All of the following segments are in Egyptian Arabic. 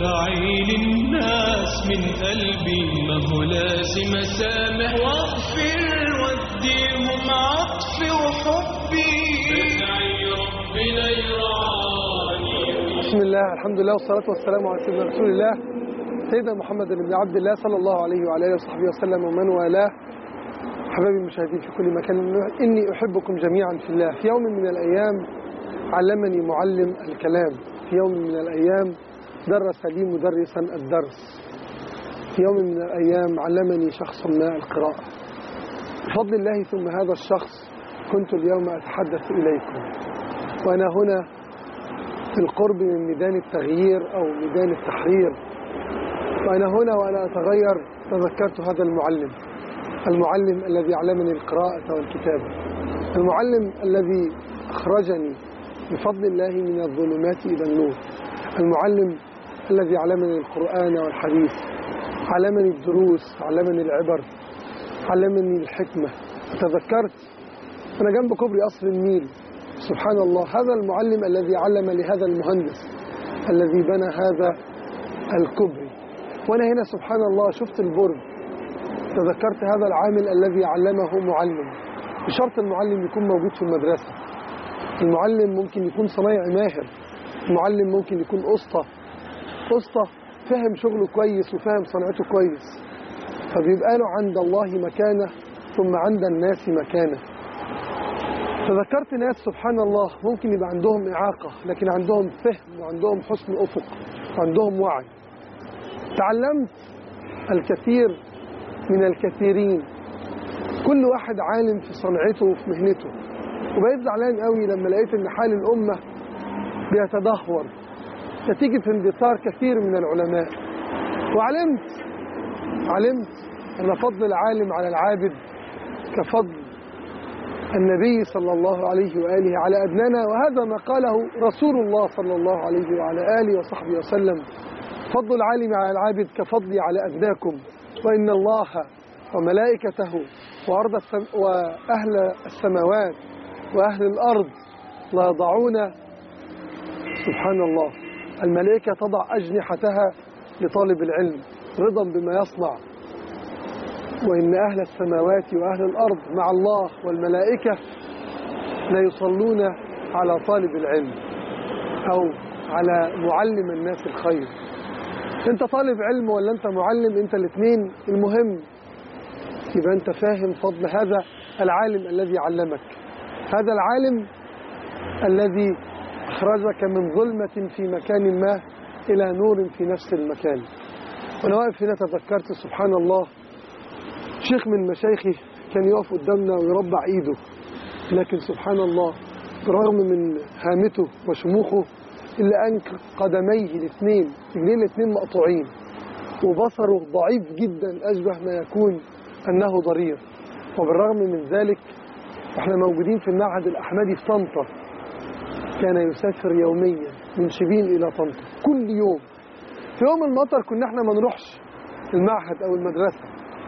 وادعي للناس من قلبي ما هو لازم اسامح واغفر واديهم عطفي وحبي ادعي ربنا يرعاني بسم الله الحمد لله والصلاة والسلام على سيدنا رسول الله سيدنا محمد بن عبد الله صلى الله عليه وعلى آله وصحبه وسلم ومن والاه حبايبي المشاهدين في كل مكان إني أحبكم جميعا في الله في يوم من الأيام علمني معلم الكلام في يوم من الأيام درس لي مدرسا الدرس في يوم من الأيام علمني شخص ما القراءة بفضل الله ثم هذا الشخص كنت اليوم أتحدث إليكم وأنا هنا في القرب من ميدان التغيير أو ميدان التحرير وأنا هنا وأنا أتغير تذكرت هذا المعلم المعلم الذي علمني القراءة والكتابة المعلم الذي أخرجني بفضل الله من الظلمات إلى النور المعلم الذي علمني القرآن والحديث علمني الدروس علمني العبر علمني الحكمة تذكرت أنا جنب كوبري قصر النيل سبحان الله هذا المعلم الذي علم لهذا المهندس الذي بنى هذا الكوبري وأنا هنا سبحان الله شفت البرج تذكرت هذا العامل الذي علمه معلم بشرط المعلم يكون موجود في المدرسة المعلم ممكن يكون صنايعي ماهر المعلم ممكن يكون أسطى أسطى فهم شغله كويس وفهم صنعته كويس فبيبقى له عند الله مكانة ثم عند الناس مكانة تذكرت ناس سبحان الله ممكن يبقى عندهم إعاقة لكن عندهم فهم وعندهم حسن أفق وعندهم وعي تعلمت الكثير من الكثيرين كل واحد عالم في صنعته وفي مهنته وبقيت زعلان قوي لما لقيت ان حال الامه بيتدهور نتيجه اندثار كثير من العلماء وعلمت علمت ان فضل العالم على العابد كفضل النبي صلى الله عليه واله على ادنانا وهذا ما قاله رسول الله صلى الله عليه وعلى اله وصحبه وسلم فضل العالم على العابد كفضلي على ادناكم وإن الله وملائكته وأرض السم... وأهل السماوات وأهل الأرض لا يضعون سبحان الله الملائكة تضع أجنحتها لطالب العلم رضا بما يصنع وإن أهل السماوات وأهل الأرض مع الله والملائكة لا يصلون على طالب العلم أو على معلم الناس الخير انت طالب علم ولا انت معلم انت الاثنين المهم يبقى انت فاهم فضل هذا العالم الذي علمك هذا العالم الذي اخرجك من ظلمة في مكان ما الى نور في نفس المكان وانا واقف هنا تذكرت سبحان الله شيخ من مشايخي كان يقف قدامنا ويربع ايده لكن سبحان الله برغم من هامته وشموخه إلا أن قدميه الاثنين رجليه الاثنين مقطوعين وبصره ضعيف جدا أشبه ما يكون أنه ضرير وبالرغم من ذلك احنا موجودين في المعهد الأحمدي في طنطا كان يسافر يوميا من شبين إلى طنطا كل يوم في يوم المطر كنا احنا ما نروحش المعهد أو المدرسة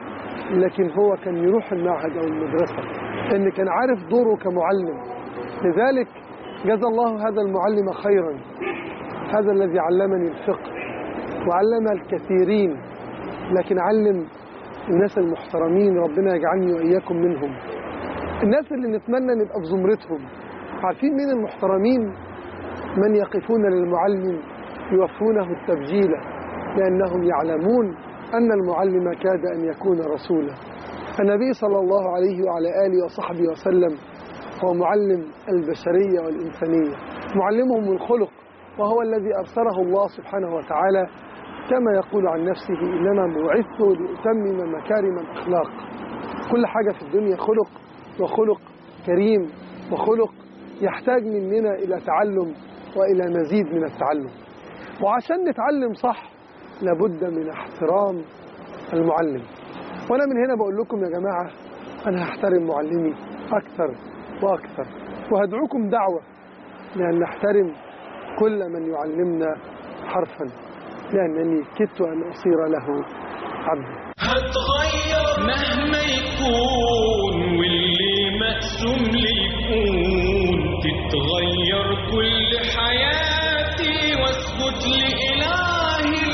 لكن هو كان يروح المعهد أو المدرسة لأن كان عارف دوره كمعلم لذلك جزا الله هذا المعلم خيرا هذا الذي علمني الفقه وعلم الكثيرين لكن علم الناس المحترمين ربنا يجعلني وإياكم منهم الناس اللي نتمنى نبقى في زمرتهم عارفين مين المحترمين من يقفون للمعلم يوفونه التبجيل لأنهم يعلمون أن المعلم كاد أن يكون رسولا النبي صلى الله عليه وعلى آله وصحبه وسلم هو معلم البشرية والإنسانية معلمهم الخلق وهو الذي أرسله الله سبحانه وتعالى كما يقول عن نفسه إنما بعثت لأتمم مكارم الأخلاق كل حاجة في الدنيا خلق وخلق كريم وخلق يحتاج مننا إلى تعلم وإلى مزيد من التعلم وعشان نتعلم صح لابد من احترام المعلم وأنا من هنا بقول لكم يا جماعة أنا هحترم معلمي أكثر وأكثر وهدعوكم دعوة لأن نحترم كل من يعلمنا حرفا لأنني كدت أن أصير له عبدا هتغير مهما يكون واللي مقسوم لي يكون تتغير كل حياتي واسجد لإله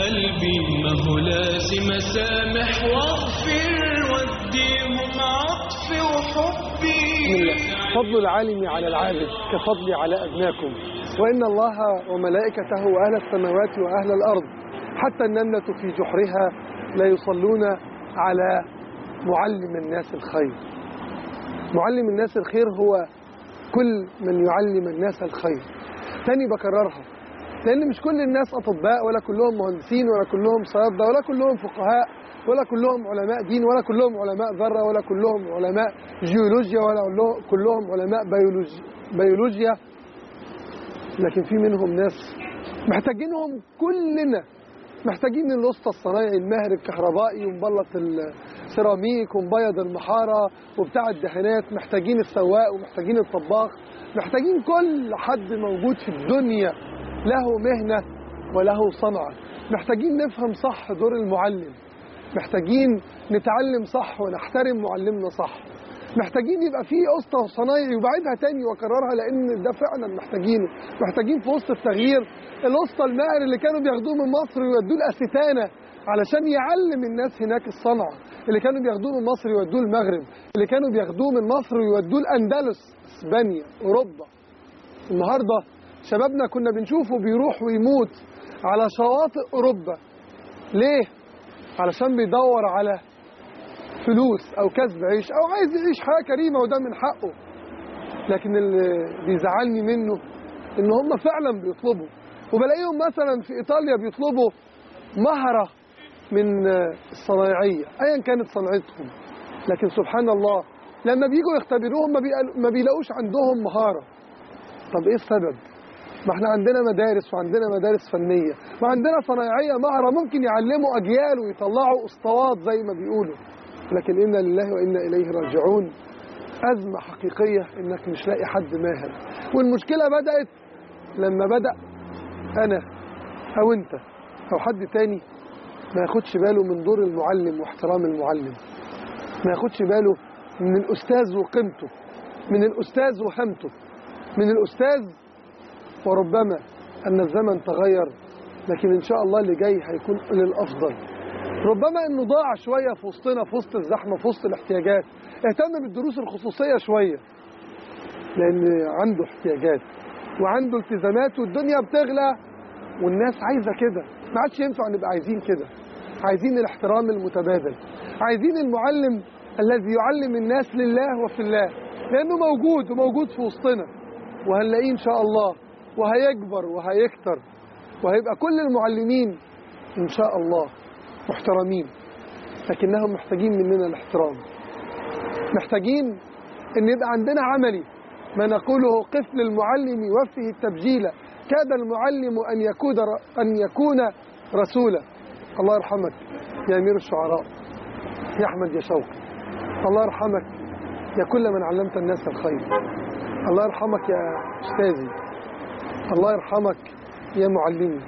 قلبي ما هو لازم اسامح واغفر واديهم عطفي وحبي بسم الله فضل العالم على العابد كفضلي على أدناكم وإن الله وملائكته وأهل السماوات وأهل الأرض حتى النملة في جحرها لا يصلون على معلم الناس الخير معلم الناس الخير هو كل من يعلم الناس الخير تاني بكررها لأن مش كل الناس أطباء ولا كلهم مهندسين ولا كلهم صيادلة ولا كلهم فقهاء ولا كلهم علماء دين ولا كلهم علماء ذرة ولا كلهم علماء جيولوجيا ولا كلهم علماء بيولوجيا, بيولوجيا لكن في منهم ناس محتاجينهم كلنا محتاجين الوسطى الصنايعي الماهر الكهربائي ومبلط السيراميك ومبيض المحارة وبتاع الدهانات محتاجين السواق ومحتاجين الطباخ محتاجين كل حد موجود في الدنيا له مهنة وله صنعة محتاجين نفهم صح دور المعلم محتاجين نتعلم صح ونحترم معلمنا صح محتاجين يبقى في اسطى وصنايعي وبعيدها تاني واكررها لان ده فعلا محتاجينه محتاجين في وسط التغيير الاسطى الماهر اللي كانوا بياخدوه من مصر ويودوه الاستانه علشان يعلم الناس هناك الصنعه اللي كانوا بياخدوه من مصر يودوه المغرب اللي كانوا بياخدوه من مصر ويودوه الاندلس اسبانيا اوروبا النهارده شبابنا كنا بنشوفه بيروح ويموت على شواطئ اوروبا ليه علشان بيدور على فلوس او كسب عيش او عايز يعيش حياه كريمه وده من حقه لكن اللي بيزعلني منه ان هم فعلا بيطلبوا وبلاقيهم مثلا في ايطاليا بيطلبوا مهره من الصنايعيه ايا كانت صنعتهم لكن سبحان الله لما بيجوا يختبروهم ما, بيقل- ما بيلاقوش عندهم مهاره طب ايه السبب ما احنا عندنا مدارس وعندنا مدارس فنيه وعندنا صنايعيه مهره ممكن يعلموا اجيال ويطلعوا اسطوات زي ما بيقولوا لكن انا لله وانا اليه راجعون ازمه حقيقيه انك مش لاقي حد ماهر والمشكله بدات لما بدا انا او انت او حد تاني ما ياخدش باله من دور المعلم واحترام المعلم ما ياخدش باله من الاستاذ وقيمته من الاستاذ وهمته من الاستاذ وربما ان الزمن تغير لكن ان شاء الله اللي جاي هيكون للافضل ربما انه ضاع شويه في وسطنا في وسط الزحمه في وسط الاحتياجات اهتم بالدروس الخصوصيه شويه لان عنده احتياجات وعنده التزامات والدنيا بتغلى والناس عايزه كده ما عادش ينفع نبقى عايزين كده عايزين الاحترام المتبادل عايزين المعلم الذي يعلم الناس لله وفي الله لانه موجود وموجود في وسطنا وهنلاقيه ان شاء الله وهيكبر وهيكتر وهيبقى كل المعلمين ان شاء الله محترمين لكنهم محتاجين مننا الاحترام محتاجين ان يبقى عندنا عملي ما نقوله قف للمعلم وفه التبجيل كاد المعلم ان يكون ان يكون رسولا الله يرحمك يا امير الشعراء يا احمد يا شوقي الله يرحمك يا كل من علمت الناس الخير الله يرحمك يا استاذي الله يرحمك يا معلمي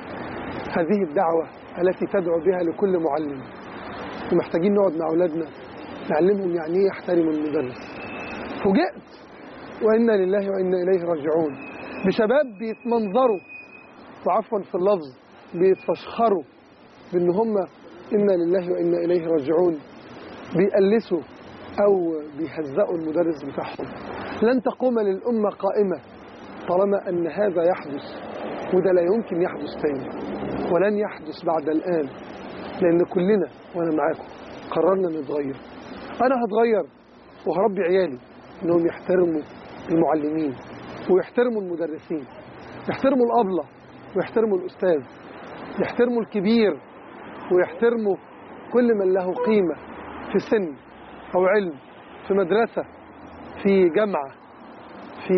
هذه الدعوه التي تدعو بها لكل معلم ومحتاجين نقعد مع اولادنا نعلمهم يعني ايه يحترموا المدرس فوجئت وانا لله وانا اليه راجعون بشباب بيتمنظروا وعفوا في اللفظ بيتفشخروا بان هم انا لله وانا اليه راجعون بيقلسوا او بيهزقوا المدرس بتاعهم لن تقوم للامه قائمه طالما ان هذا يحدث وده لا يمكن يحدث تاني ولن يحدث بعد الان لان كلنا وانا معاكم قررنا نتغير انا هتغير وهربي عيالي انهم يحترموا المعلمين ويحترموا المدرسين يحترموا الابله ويحترموا الاستاذ يحترموا الكبير ويحترموا كل من له قيمه في سن او علم في مدرسه في جامعه في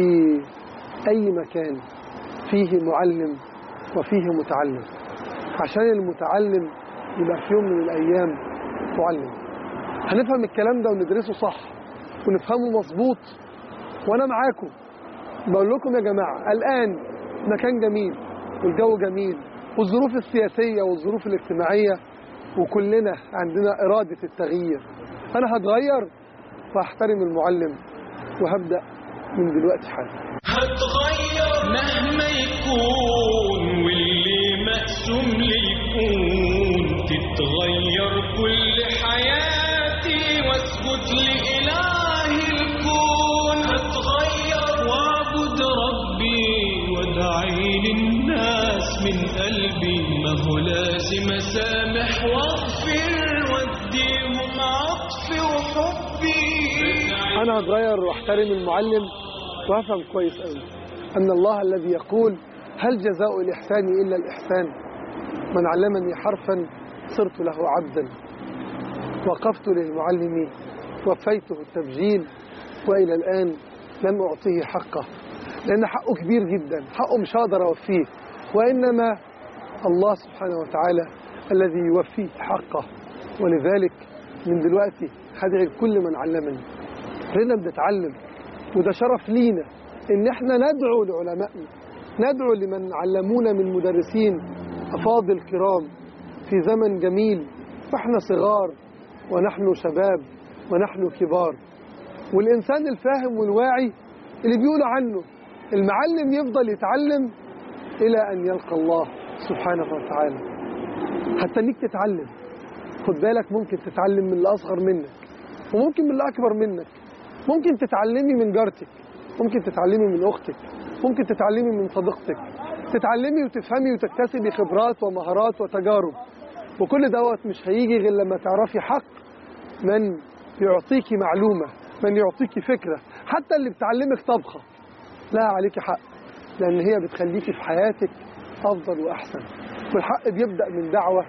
اي مكان فيه معلم وفيه متعلم عشان المتعلم يبقى في يوم من الايام معلم هنفهم الكلام ده وندرسه صح ونفهمه مظبوط وانا معاكم بقول لكم يا جماعه الان مكان جميل والجو جميل والظروف السياسيه والظروف الاجتماعيه وكلنا عندنا اراده التغيير انا هتغير وهحترم المعلم وهبدا من دلوقتي حالا هتغير مهما يكون واللي مقسوم تبسم للكون تتغير كل حياتي واسجد لإله الكون هتغير واعبد ربي وادعي للناس من قلبي ما هو لازم اسامح واغفر واديهم عطفي وحبي انا هتغير واحترم المعلم وافهم كويس قوي ان الله الذي يقول هل جزاء الاحسان الا الاحسان من علمني حرفا صرت له عبدا وقفت للمعلم وفيته التبجيل والى الان لم اعطيه حقه لان حقه كبير جدا حقه مش هقدر اوفيه وانما الله سبحانه وتعالى الذي يوفيه حقه ولذلك من دلوقتي هدعي لكل من علمني كلنا بنتعلم وده شرف لينا ان احنا ندعو لعلمائنا ندعو لمن علمونا من مدرسين افاضل كرام في زمن جميل واحنا صغار ونحن شباب ونحن كبار والانسان الفاهم والواعي اللي بيقولوا عنه المعلم يفضل يتعلم الى ان يلقى الله سبحانه وتعالى هتنيك تتعلم خد بالك ممكن تتعلم من اللي اصغر منك وممكن من اللي اكبر منك ممكن تتعلمي من جارتك ممكن تتعلمي من اختك ممكن تتعلمي من صديقتك تتعلمي وتفهمي وتكتسبي خبرات ومهارات وتجارب وكل دوت مش هيجي غير لما تعرفي حق من يعطيكي معلومة من يعطيكي فكرة حتى اللي بتعلمك طبخة لا عليكي حق لأن هي بتخليكي في حياتك أفضل وأحسن والحق بيبدأ من دعوة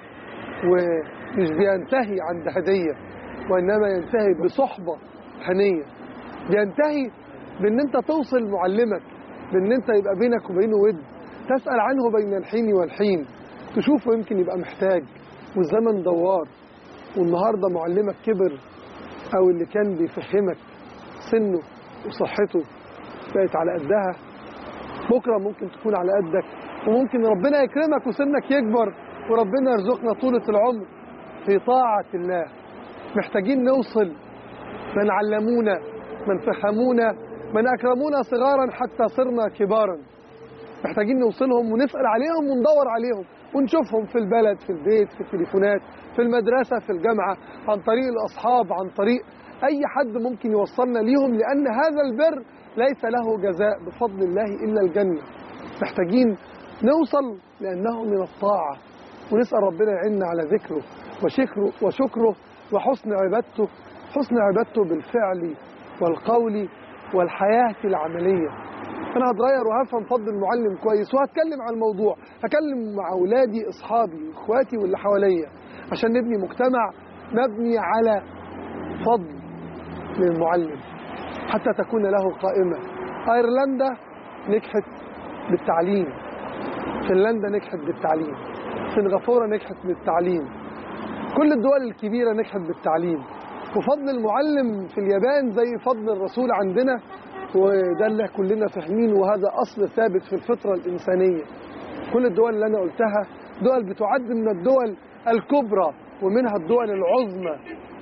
ومش بينتهي عند هدية وإنما ينتهي بصحبة هنية بينتهي بأن أنت توصل معلمك بأن أنت يبقى بينك وبينه ود تسأل عنه بين الحين والحين تشوفه يمكن يبقى محتاج والزمن دوار والنهاردة معلمك كبر أو اللي كان بيفهمك سنه وصحته بقت على قدها بكرة ممكن تكون على قدك وممكن ربنا يكرمك وسنك يكبر وربنا يرزقنا طولة العمر في طاعة الله محتاجين نوصل من علمونا من فهمونا من أكرمونا صغارا حتى صرنا كبارا محتاجين نوصلهم ونسأل عليهم وندور عليهم ونشوفهم في البلد في البيت في التليفونات في المدرسة في الجامعة عن طريق الأصحاب عن طريق أي حد ممكن يوصلنا ليهم لأن هذا البر ليس له جزاء بفضل الله إلا الجنة محتاجين نوصل لأنه من الطاعة ونسأل ربنا يعيننا على ذكره وشكره, وشكره وحسن عبادته حسن عبادته بالفعل والقول والحياة العملية أنا هتغير وهفهم فضل المعلم كويس وهتكلم عن الموضوع هكلم مع أولادي أصحابي وإخواتي واللي حواليا عشان نبني مجتمع مبني على فضل للمعلم حتى تكون له قائمة أيرلندا نجحت بالتعليم فنلندا نجحت بالتعليم سنغافورة نجحت بالتعليم كل الدول الكبيرة نجحت بالتعليم وفضل المعلم في اليابان زي فضل الرسول عندنا وده اللي كلنا فاهمينه وهذا أصل ثابت في الفطرة الإنسانية كل الدول اللي أنا قلتها دول بتعد من الدول الكبرى ومنها الدول العظمى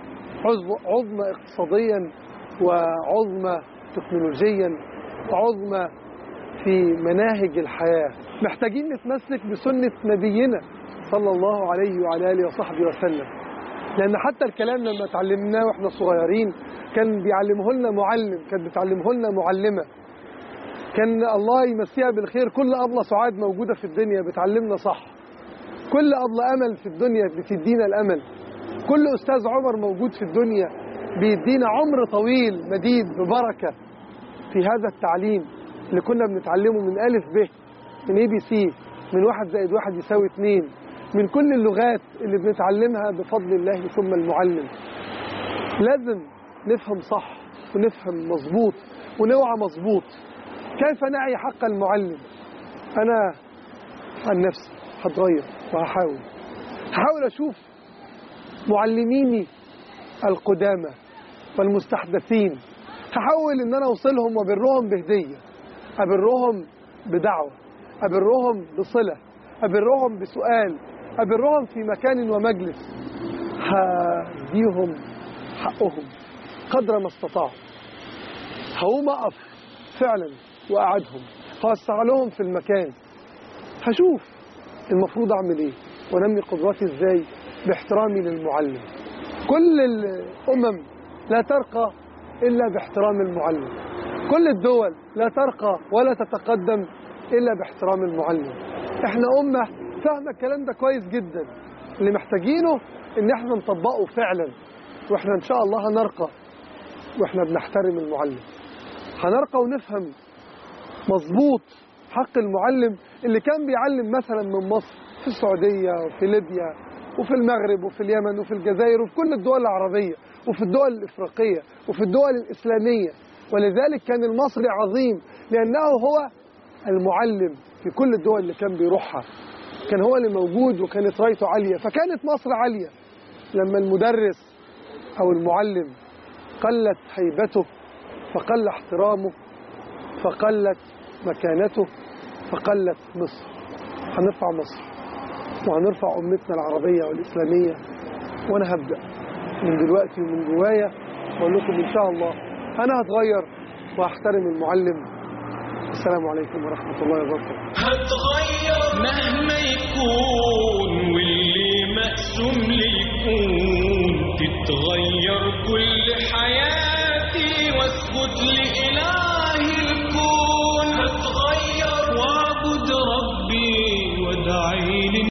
عظمى اقتصاديا وعظمى تكنولوجيا وعظمى في مناهج الحياة محتاجين نتمسك بسنة نبينا صلى الله عليه وعلى آله وصحبه وسلم لأن حتى الكلام لما اتعلمناه واحنا صغيرين كان بيعلمه لنا معلم كان بتعلمه لنا معلمة كان الله يمسيها بالخير كل أبلة سعاد موجودة في الدنيا بتعلمنا صح كل أبلة أمل في الدنيا بتدينا الأمل كل أستاذ عمر موجود في الدنيا بيدينا عمر طويل مديد ببركة في هذا التعليم اللي كنا بنتعلمه من ألف ب من اي بي سي من واحد زائد واحد يساوي اتنين من كل اللغات اللي بنتعلمها بفضل الله ثم المعلم لازم نفهم صح ونفهم مظبوط ونوعى مظبوط كيف نعي حق المعلم أنا عن نفسي هتغير وهحاول هحاول أشوف معلميني القدامى والمستحدثين هحاول ان انا اوصلهم وابرهم بهديه ابرهم بدعوه ابرهم بصله ابرهم بسؤال ابرهم في مكان ومجلس هديهم حقهم قدر ما استطاعوا هقوم اقف فعلا واقعدهم هوسع لهم في المكان هشوف المفروض اعمل ايه وانمي قدراتي ازاي باحترامي للمعلم كل الامم لا ترقى الا باحترام المعلم كل الدول لا ترقى ولا تتقدم الا باحترام المعلم احنا امه فاهمه الكلام ده كويس جدا اللي محتاجينه ان احنا نطبقه فعلا واحنا ان شاء الله هنرقى واحنا بنحترم المعلم هنرقى ونفهم مظبوط حق المعلم اللي كان بيعلم مثلا من مصر في السعودية وفي ليبيا وفي المغرب وفي اليمن وفي الجزائر وفي كل الدول العربية وفي الدول الإفريقية وفي الدول الإسلامية ولذلك كان المصري عظيم لأنه هو المعلم في كل الدول اللي كان بيروحها كان هو اللي موجود وكانت رايته عالية فكانت مصر عالية لما المدرس أو المعلم قلت هيبته فقل احترامه فقلت مكانته فقلت مصر هنرفع مصر وهنرفع أمتنا العربية والإسلامية وأنا هبدأ من دلوقتي ومن جوايا بقول لكم إن شاء الله أنا هتغير وهحترم المعلم السلام عليكم ورحمة الله وبركاته هتغير مهما يكون واللي مقسوم لي يكون تتغير كل